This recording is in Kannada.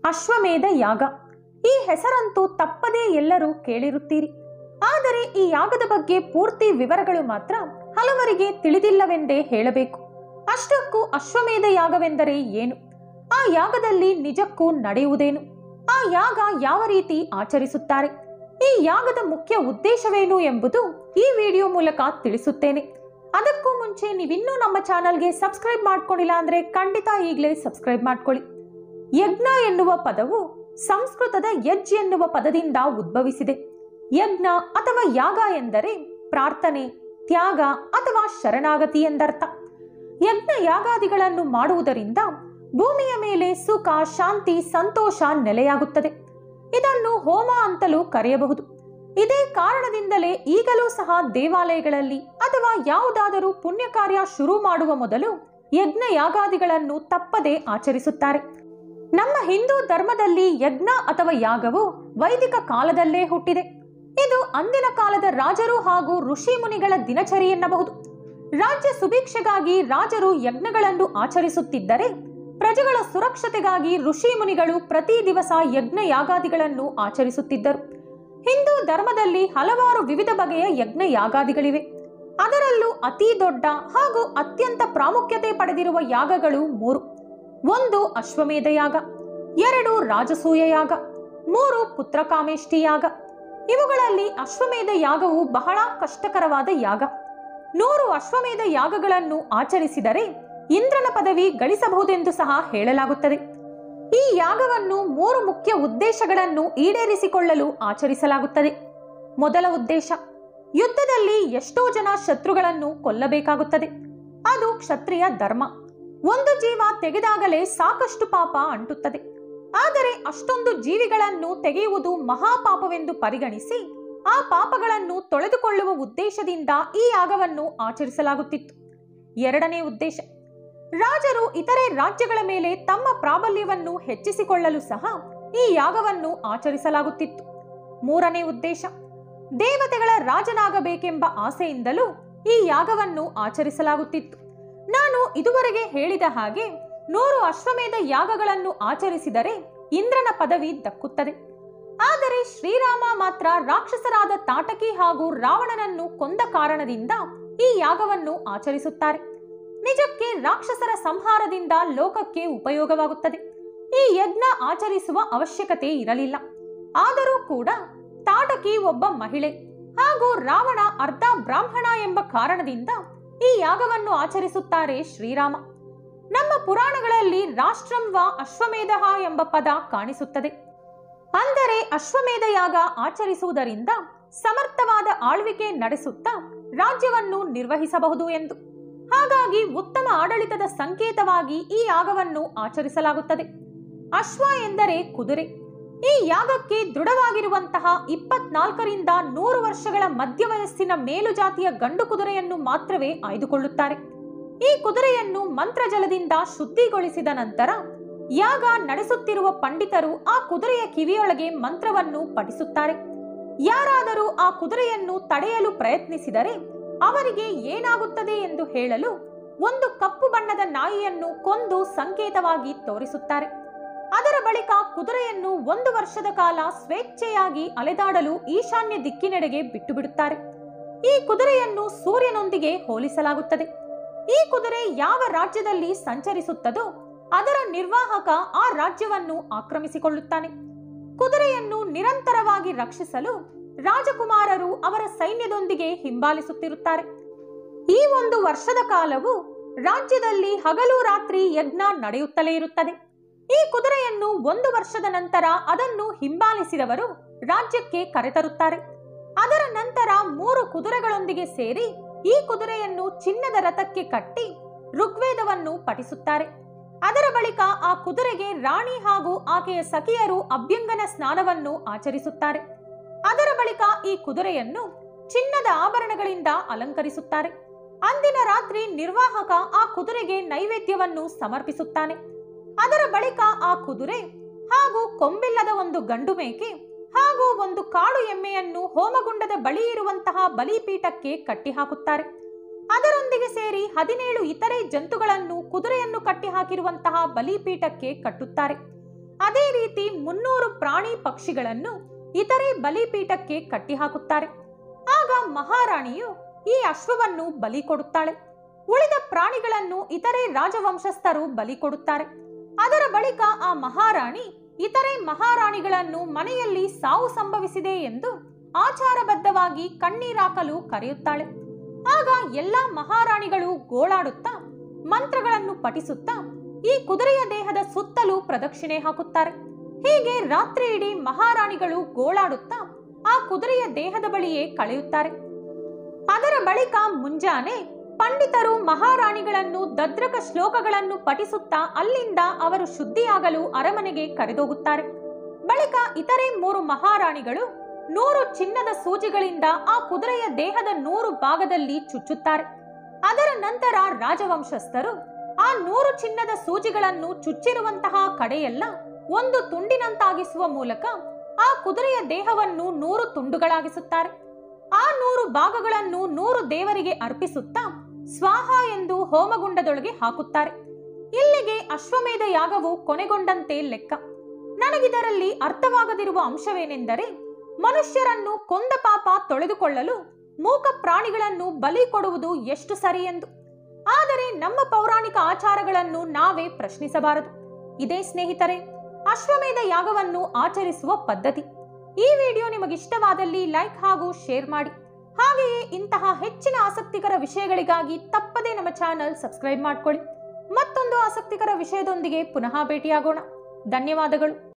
ಅಶ್ವಮೇಧ ಯಾಗ ಈ ಹೆಸರಂತೂ ತಪ್ಪದೇ ಎಲ್ಲರೂ ಕೇಳಿರುತ್ತೀರಿ ಆದರೆ ಈ ಯಾಗದ ಬಗ್ಗೆ ಪೂರ್ತಿ ವಿವರಗಳು ಮಾತ್ರ ಹಲವರಿಗೆ ತಿಳಿದಿಲ್ಲವೆಂದೇ ಹೇಳಬೇಕು ಅಷ್ಟಕ್ಕೂ ಅಶ್ವಮೇಧ ಯಾಗವೆಂದರೆ ಏನು ಆ ಯಾಗದಲ್ಲಿ ನಿಜಕ್ಕೂ ನಡೆಯುವುದೇನು ಆ ಯಾಗ ಯಾವ ರೀತಿ ಆಚರಿಸುತ್ತಾರೆ ಈ ಯಾಗದ ಮುಖ್ಯ ಉದ್ದೇಶವೇನು ಎಂಬುದು ಈ ವಿಡಿಯೋ ಮೂಲಕ ತಿಳಿಸುತ್ತೇನೆ ಅದಕ್ಕೂ ಮುಂಚೆ ನೀವಿನ್ನೂ ನಮ್ಮ ಚಾನಲ್ಗೆ ಸಬ್ಸ್ಕ್ರೈಬ್ ಮಾಡ್ಕೊಂಡಿಲ್ಲ ಅಂದ್ರೆ ಖಂಡಿತ ಈಗಲೇ ಸಬ್ಸ್ಕ್ರೈಬ್ ಮಾಡ್ಕೊಳ್ಳಿ ಯಜ್ಞ ಎನ್ನುವ ಪದವು ಸಂಸ್ಕೃತದ ಯಜ್ ಎನ್ನುವ ಪದದಿಂದ ಉದ್ಭವಿಸಿದೆ ಯಜ್ಞ ಅಥವಾ ಯಾಗ ಎಂದರೆ ಪ್ರಾರ್ಥನೆ ತ್ಯಾಗ ಅಥವಾ ಶರಣಾಗತಿ ಎಂದರ್ಥ ಯಜ್ಞ ಯಾಗಾದಿಗಳನ್ನು ಮಾಡುವುದರಿಂದ ಭೂಮಿಯ ಮೇಲೆ ಸುಖ ಶಾಂತಿ ಸಂತೋಷ ನೆಲೆಯಾಗುತ್ತದೆ ಇದನ್ನು ಹೋಮ ಅಂತಲೂ ಕರೆಯಬಹುದು ಇದೇ ಕಾರಣದಿಂದಲೇ ಈಗಲೂ ಸಹ ದೇವಾಲಯಗಳಲ್ಲಿ ಅಥವಾ ಯಾವುದಾದರೂ ಪುಣ್ಯ ಕಾರ್ಯ ಶುರು ಮಾಡುವ ಮೊದಲು ಯಜ್ಞ ಯಾಗಾದಿಗಳನ್ನು ತಪ್ಪದೆ ಆಚರಿಸುತ್ತಾರೆ ನಮ್ಮ ಹಿಂದೂ ಧರ್ಮದಲ್ಲಿ ಯಜ್ಞ ಅಥವಾ ಯಾಗವು ವೈದಿಕ ಕಾಲದಲ್ಲೇ ಹುಟ್ಟಿದೆ ಇದು ಅಂದಿನ ಕಾಲದ ರಾಜರು ಹಾಗೂ ಋಷಿ ಮುನಿಗಳ ದಿನಚರಿ ಎನ್ನಬಹುದು ರಾಜ್ಯ ಸುಭಿಕ್ಷೆಗಾಗಿ ರಾಜರು ಯಜ್ಞಗಳನ್ನು ಆಚರಿಸುತ್ತಿದ್ದರೆ ಪ್ರಜೆಗಳ ಸುರಕ್ಷತೆಗಾಗಿ ಋಷಿ ಮುನಿಗಳು ಪ್ರತಿ ದಿವಸ ಯಜ್ಞ ಯಾಗಾದಿಗಳನ್ನು ಆಚರಿಸುತ್ತಿದ್ದರು ಹಿಂದೂ ಧರ್ಮದಲ್ಲಿ ಹಲವಾರು ವಿವಿಧ ಬಗೆಯ ಯಜ್ಞ ಯಾಗಾದಿಗಳಿವೆ ಅದರಲ್ಲೂ ಅತಿ ದೊಡ್ಡ ಹಾಗೂ ಅತ್ಯಂತ ಪ್ರಾಮುಖ್ಯತೆ ಪಡೆದಿರುವ ಯಾಗಗಳು ಮೂರು ಒಂದು ಅಶ್ವಮೇಧ ಯಾಗ ಎರಡು ರಾಜಸೂಯ ಯಾಗ ಮೂರು ಪುತ್ರಕಾಮೇಷ್ಟಿ ಯಾಗ ಇವುಗಳಲ್ಲಿ ಅಶ್ವಮೇಧ ಯಾಗವು ಬಹಳ ಕಷ್ಟಕರವಾದ ಯಾಗ ನೂರು ಅಶ್ವಮೇಧ ಯಾಗಗಳನ್ನು ಆಚರಿಸಿದರೆ ಇಂದ್ರನ ಪದವಿ ಗಳಿಸಬಹುದೆಂದು ಸಹ ಹೇಳಲಾಗುತ್ತದೆ ಈ ಯಾಗವನ್ನು ಮೂರು ಮುಖ್ಯ ಉದ್ದೇಶಗಳನ್ನು ಈಡೇರಿಸಿಕೊಳ್ಳಲು ಆಚರಿಸಲಾಗುತ್ತದೆ ಮೊದಲ ಉದ್ದೇಶ ಯುದ್ಧದಲ್ಲಿ ಎಷ್ಟೋ ಜನ ಶತ್ರುಗಳನ್ನು ಕೊಲ್ಲಬೇಕಾಗುತ್ತದೆ ಅದು ಕ್ಷತ್ರಿಯ ಧರ್ಮ ಒಂದು ಜೀವ ತೆಗೆದಾಗಲೇ ಸಾಕಷ್ಟು ಪಾಪ ಅಂಟುತ್ತದೆ ಆದರೆ ಅಷ್ಟೊಂದು ಜೀವಿಗಳನ್ನು ತೆಗೆಯುವುದು ಮಹಾಪಾಪವೆಂದು ಪರಿಗಣಿಸಿ ಆ ಪಾಪಗಳನ್ನು ತೊಳೆದುಕೊಳ್ಳುವ ಉದ್ದೇಶದಿಂದ ಈ ಯಾಗವನ್ನು ಆಚರಿಸಲಾಗುತ್ತಿತ್ತು ಎರಡನೇ ಉದ್ದೇಶ ರಾಜರು ಇತರೆ ರಾಜ್ಯಗಳ ಮೇಲೆ ತಮ್ಮ ಪ್ರಾಬಲ್ಯವನ್ನು ಹೆಚ್ಚಿಸಿಕೊಳ್ಳಲು ಸಹ ಈ ಯಾಗವನ್ನು ಆಚರಿಸಲಾಗುತ್ತಿತ್ತು ಮೂರನೇ ಉದ್ದೇಶ ದೇವತೆಗಳ ರಾಜನಾಗಬೇಕೆಂಬ ಆಸೆಯಿಂದಲೂ ಈ ಯಾಗವನ್ನು ಆಚರಿಸಲಾಗುತ್ತಿತ್ತು ನಾನು ಇದುವರೆಗೆ ಹೇಳಿದ ಹಾಗೆ ನೂರು ಅಶ್ವಮೇಧ ಯಾಗಗಳನ್ನು ಆಚರಿಸಿದರೆ ಇಂದ್ರನ ಪದವಿ ದಕ್ಕುತ್ತದೆ ಆದರೆ ಶ್ರೀರಾಮ ಮಾತ್ರ ರಾಕ್ಷಸರಾದ ತಾಟಕಿ ಹಾಗೂ ರಾವಣನನ್ನು ಕೊಂದ ಕಾರಣದಿಂದ ಈ ಯಾಗವನ್ನು ಆಚರಿಸುತ್ತಾರೆ ನಿಜಕ್ಕೆ ರಾಕ್ಷಸರ ಸಂಹಾರದಿಂದ ಲೋಕಕ್ಕೆ ಉಪಯೋಗವಾಗುತ್ತದೆ ಈ ಯಜ್ಞ ಆಚರಿಸುವ ಅವಶ್ಯಕತೆ ಇರಲಿಲ್ಲ ಆದರೂ ಕೂಡ ತಾಟಕಿ ಒಬ್ಬ ಮಹಿಳೆ ಹಾಗೂ ರಾವಣ ಅರ್ಧ ಬ್ರಾಹ್ಮಣ ಎಂಬ ಕಾರಣದಿಂದ ಈ ಯಾಗವನ್ನು ಆಚರಿಸುತ್ತಾರೆ ಶ್ರೀರಾಮ ನಮ್ಮ ಪುರಾಣಗಳಲ್ಲಿ ರಾಷ್ಟ್ರಂ ವಾ ಅಶ್ವಮೇಧ ಎಂಬ ಪದ ಕಾಣಿಸುತ್ತದೆ ಅಂದರೆ ಅಶ್ವಮೇಧ ಯಾಗ ಆಚರಿಸುವುದರಿಂದ ಸಮರ್ಥವಾದ ಆಳ್ವಿಕೆ ನಡೆಸುತ್ತಾ ರಾಜ್ಯವನ್ನು ನಿರ್ವಹಿಸಬಹುದು ಎಂದು ಹಾಗಾಗಿ ಉತ್ತಮ ಆಡಳಿತದ ಸಂಕೇತವಾಗಿ ಈ ಯಾಗವನ್ನು ಆಚರಿಸಲಾಗುತ್ತದೆ ಅಶ್ವ ಎಂದರೆ ಕುದುರೆ ಈ ಯಾಗಕ್ಕೆ ದೃಢವಾಗಿರುವಂತಹ ಇಪ್ಪತ್ನಾಲ್ಕರಿಂದ ನೂರು ವರ್ಷಗಳ ಮಧ್ಯವಯಸ್ಸಿನ ಮೇಲುಜಾತಿಯ ಗಂಡು ಕುದುರೆಯನ್ನು ಮಾತ್ರವೇ ಆಯ್ದುಕೊಳ್ಳುತ್ತಾರೆ ಈ ಕುದುರೆಯನ್ನು ಮಂತ್ರಜಲದಿಂದ ಶುದ್ಧಿಗೊಳಿಸಿದ ನಂತರ ಯಾಗ ನಡೆಸುತ್ತಿರುವ ಪಂಡಿತರು ಆ ಕುದುರೆಯ ಕಿವಿಯೊಳಗೆ ಮಂತ್ರವನ್ನು ಪಠಿಸುತ್ತಾರೆ ಯಾರಾದರೂ ಆ ಕುದುರೆಯನ್ನು ತಡೆಯಲು ಪ್ರಯತ್ನಿಸಿದರೆ ಅವರಿಗೆ ಏನಾಗುತ್ತದೆ ಎಂದು ಹೇಳಲು ಒಂದು ಕಪ್ಪು ಬಣ್ಣದ ನಾಯಿಯನ್ನು ಕೊಂದು ಸಂಕೇತವಾಗಿ ತೋರಿಸುತ್ತಾರೆ ಅದರ ಬಳಿಕ ಕುದುರೆಯನ್ನು ಒಂದು ವರ್ಷದ ಕಾಲ ಸ್ವೇಚ್ಛೆಯಾಗಿ ಅಲೆದಾಡಲು ಈಶಾನ್ಯ ದಿಕ್ಕಿನೆಡೆಗೆ ಬಿಟ್ಟು ಬಿಡುತ್ತಾರೆ ಈ ಕುದುರೆಯನ್ನು ಸೂರ್ಯನೊಂದಿಗೆ ಹೋಲಿಸಲಾಗುತ್ತದೆ ಈ ಕುದುರೆ ಯಾವ ರಾಜ್ಯದಲ್ಲಿ ಸಂಚರಿಸುತ್ತದೋ ಅದರ ನಿರ್ವಾಹಕ ಆ ರಾಜ್ಯವನ್ನು ಆಕ್ರಮಿಸಿಕೊಳ್ಳುತ್ತಾನೆ ಕುದುರೆಯನ್ನು ನಿರಂತರವಾಗಿ ರಕ್ಷಿಸಲು ರಾಜಕುಮಾರರು ಅವರ ಸೈನ್ಯದೊಂದಿಗೆ ಹಿಂಬಾಲಿಸುತ್ತಿರುತ್ತಾರೆ ಈ ಒಂದು ವರ್ಷದ ಕಾಲವು ರಾಜ್ಯದಲ್ಲಿ ಹಗಲು ರಾತ್ರಿ ಯಜ್ಞ ನಡೆಯುತ್ತಲೇ ಇರುತ್ತದೆ ಈ ಕುದುರೆಯನ್ನು ಒಂದು ವರ್ಷದ ನಂತರ ಅದನ್ನು ಹಿಂಬಾಲಿಸಿದವರು ರಾಜ್ಯಕ್ಕೆ ಕರೆತರುತ್ತಾರೆ ಅದರ ನಂತರ ಮೂರು ಕುದುರೆಗಳೊಂದಿಗೆ ಸೇರಿ ಈ ಕುದುರೆಯನ್ನು ಚಿನ್ನದ ರಥಕ್ಕೆ ಕಟ್ಟಿ ಋಗ್ವೇದವನ್ನು ಪಠಿಸುತ್ತಾರೆ ಅದರ ಬಳಿಕ ಆ ಕುದುರೆಗೆ ರಾಣಿ ಹಾಗೂ ಆಕೆಯ ಸಖಿಯರು ಅಭ್ಯಂಗನ ಸ್ನಾನವನ್ನು ಆಚರಿಸುತ್ತಾರೆ ಅದರ ಬಳಿಕ ಈ ಕುದುರೆಯನ್ನು ಚಿನ್ನದ ಆಭರಣಗಳಿಂದ ಅಲಂಕರಿಸುತ್ತಾರೆ ಅಂದಿನ ರಾತ್ರಿ ನಿರ್ವಾಹಕ ಆ ಕುದುರೆಗೆ ನೈವೇದ್ಯವನ್ನು ಸಮರ್ಪಿಸುತ್ತಾನೆ ಅದರ ಬಳಿಕ ಆ ಕುದುರೆ ಹಾಗೂ ಕೊಂಬಿಲ್ಲದ ಒಂದು ಗಂಡು ಮೇಕೆ ಹಾಗೂ ಒಂದು ಕಾಡು ಎಮ್ಮೆಯನ್ನು ಹೋಮಗುಂಡದ ಬಳಿ ಇರುವಂತಹ ಬಲಿಪೀಠಕ್ಕೆ ಕಟ್ಟಿಹಾಕುತ್ತಾರೆ ಅದರೊಂದಿಗೆ ಸೇರಿ ಹದಿನೇಳು ಇತರೆ ಜಂತುಗಳನ್ನು ಕುದುರೆಯನ್ನು ಕಟ್ಟಿಹಾಕಿರುವಂತಹ ಬಲಿಪೀಠಕ್ಕೆ ಕಟ್ಟುತ್ತಾರೆ ಅದೇ ರೀತಿ ಮುನ್ನೂರು ಪ್ರಾಣಿ ಪಕ್ಷಿಗಳನ್ನು ಇತರೆ ಬಲಿಪೀಠಕ್ಕೆ ಕಟ್ಟಿಹಾಕುತ್ತಾರೆ ಆಗ ಮಹಾರಾಣಿಯು ಈ ಅಶ್ವವನ್ನು ಬಲಿ ಕೊಡುತ್ತಾಳೆ ಉಳಿದ ಪ್ರಾಣಿಗಳನ್ನು ಇತರೆ ರಾಜವಂಶಸ್ಥರು ಬಲಿ ಕೊಡುತ್ತಾರೆ ಅದರ ಬಳಿಕ ಆ ಮಹಾರಾಣಿ ಇತರೆ ಮಹಾರಾಣಿಗಳನ್ನು ಮನೆಯಲ್ಲಿ ಸಾವು ಸಂಭವಿಸಿದೆ ಎಂದು ಆಚಾರಬದ್ಧವಾಗಿ ಕಣ್ಣೀರಾಕಲು ಕರೆಯುತ್ತಾಳೆ ಆಗ ಎಲ್ಲಾ ಮಹಾರಾಣಿಗಳು ಗೋಳಾಡುತ್ತಾ ಮಂತ್ರಗಳನ್ನು ಪಠಿಸುತ್ತಾ ಈ ಕುದುರೆಯ ದೇಹದ ಸುತ್ತಲೂ ಪ್ರದಕ್ಷಿಣೆ ಹಾಕುತ್ತಾರೆ ಹೀಗೆ ರಾತ್ರಿ ಇಡೀ ಮಹಾರಾಣಿಗಳು ಗೋಳಾಡುತ್ತಾ ಆ ಕುದುರೆಯ ದೇಹದ ಬಳಿಯೇ ಕಳೆಯುತ್ತಾರೆ ಅದರ ಬಳಿಕ ಮುಂಜಾನೆ ಪಂಡಿತರು ಮಹಾರಾಣಿಗಳನ್ನು ದದ್ರಕ ಶ್ಲೋಕಗಳನ್ನು ಪಠಿಸುತ್ತಾ ಅಲ್ಲಿಂದ ಅವರು ಶುದ್ಧಿಯಾಗಲು ಅರಮನೆಗೆ ಕರೆದೋಗುತ್ತಾರೆ ಬಳಿಕ ಇತರೆ ಮೂರು ಮಹಾರಾಣಿಗಳು ನೂರು ಚಿನ್ನದ ಸೂಜಿಗಳಿಂದ ಆ ಕುದುರೆಯ ದೇಹದ ನೂರು ಭಾಗದಲ್ಲಿ ಚುಚ್ಚುತ್ತಾರೆ ಅದರ ನಂತರ ರಾಜವಂಶಸ್ಥರು ಆ ನೂರು ಚಿನ್ನದ ಸೂಜಿಗಳನ್ನು ಚುಚ್ಚಿರುವಂತಹ ಕಡೆಯೆಲ್ಲ ಒಂದು ತುಂಡಿನಂತಾಗಿಸುವ ಮೂಲಕ ಆ ಕುದುರೆಯ ದೇಹವನ್ನು ನೂರು ತುಂಡುಗಳಾಗಿಸುತ್ತಾರೆ ಆ ನೂರು ಭಾಗಗಳನ್ನು ನೂರು ದೇವರಿಗೆ ಅರ್ಪಿಸುತ್ತಾ ಸ್ವಾಹ ಎಂದು ಹೋಮಗುಂಡದೊಳಗೆ ಹಾಕುತ್ತಾರೆ ಇಲ್ಲಿಗೆ ಅಶ್ವಮೇಧ ಯಾಗವು ಕೊನೆಗೊಂಡಂತೆ ಲೆಕ್ಕ ನನಗಿದರಲ್ಲಿ ಅರ್ಥವಾಗದಿರುವ ಅಂಶವೇನೆಂದರೆ ಮನುಷ್ಯರನ್ನು ಕೊಂದ ಪಾಪ ತೊಳೆದುಕೊಳ್ಳಲು ಮೂಕ ಪ್ರಾಣಿಗಳನ್ನು ಬಲಿ ಕೊಡುವುದು ಎಷ್ಟು ಸರಿ ಎಂದು ಆದರೆ ನಮ್ಮ ಪೌರಾಣಿಕ ಆಚಾರಗಳನ್ನು ನಾವೇ ಪ್ರಶ್ನಿಸಬಾರದು ಇದೇ ಸ್ನೇಹಿತರೆ ಅಶ್ವಮೇಧ ಯಾಗವನ್ನು ಆಚರಿಸುವ ಪದ್ಧತಿ ಈ ವಿಡಿಯೋ ನಿಮಗಿಷ್ಟವಾದಲ್ಲಿ ಲೈಕ್ ಹಾಗೂ ಶೇರ್ ಮಾಡಿ ಹಾಗೆಯೇ ಇಂತಹ ಹೆಚ್ಚಿನ ಆಸಕ್ತಿಕರ ವಿಷಯಗಳಿಗಾಗಿ ತಪ್ಪದೇ ನಮ್ಮ ಚಾನಲ್ ಸಬ್ಸ್ಕ್ರೈಬ್ ಮಾಡ್ಕೊಳ್ಳಿ ಮತ್ತೊಂದು ಆಸಕ್ತಿಕರ ವಿಷಯದೊಂದಿಗೆ ಪುನಃ ಭೇಟಿಯಾಗೋಣ ಧನ್ಯವಾದಗಳು